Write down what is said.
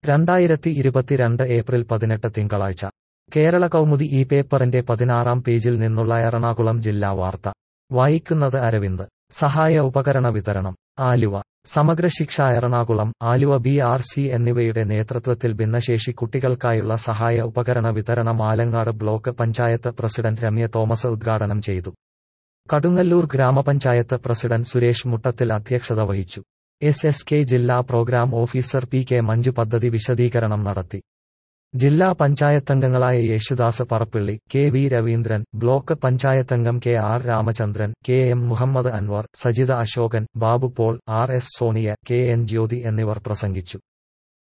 രണ്ടായിരത്തി ഇരുപത്തിരണ്ട് ഏപ്രിൽ പതിനെട്ട് തിങ്കളാഴ്ച കേരള കൗമുദി ഈ പേപ്പറിന്റെ പതിനാറാം പേജിൽ നിന്നുള്ള എറണാകുളം ജില്ലാ വാർത്ത വായിക്കുന്നത് അരവിന്ദ് സഹായ ഉപകരണ വിതരണം Aluva Samagra Shiksha Ernakulam Aluva B R C എന്നിവയുടെ നേതൃത്വത്തിൽ ഭിന്നശേഷി കുട്ടികൾക്കായുള്ള സഹായ ഉപകരണ വിതരണം ആലങ്ങാട് ബ്ലോക്ക് പഞ്ചായത്ത് പ്രസിഡന്റ് രമ്യ തോമസ് ഉദ്ഘാടനം ചെയ്തു കടുങ്ങല്ലൂർ ഗ്രാമപഞ്ചായത്ത് പ്രസിഡന്റ് സുരേഷ് മുട്ടത്തിൽ അധ്യക്ഷത വഹിച്ചു എസ് എസ് കെ ജില്ലാ programme officer P K Manju പദ്ധതി വിശദീകരണം നടത്തി ജില്ലാ പഞ്ചായത്തംഗങ്ങളായ Yesudas Parappilly K V Raveendran block പഞ്ചായത്തംഗം K R Ramachandran K M Muhammad Anwar Sajitha Ashokan Babu Paul R S Sonia K N Jyothi എന്നിവർ പ്രസംഗിച്ചു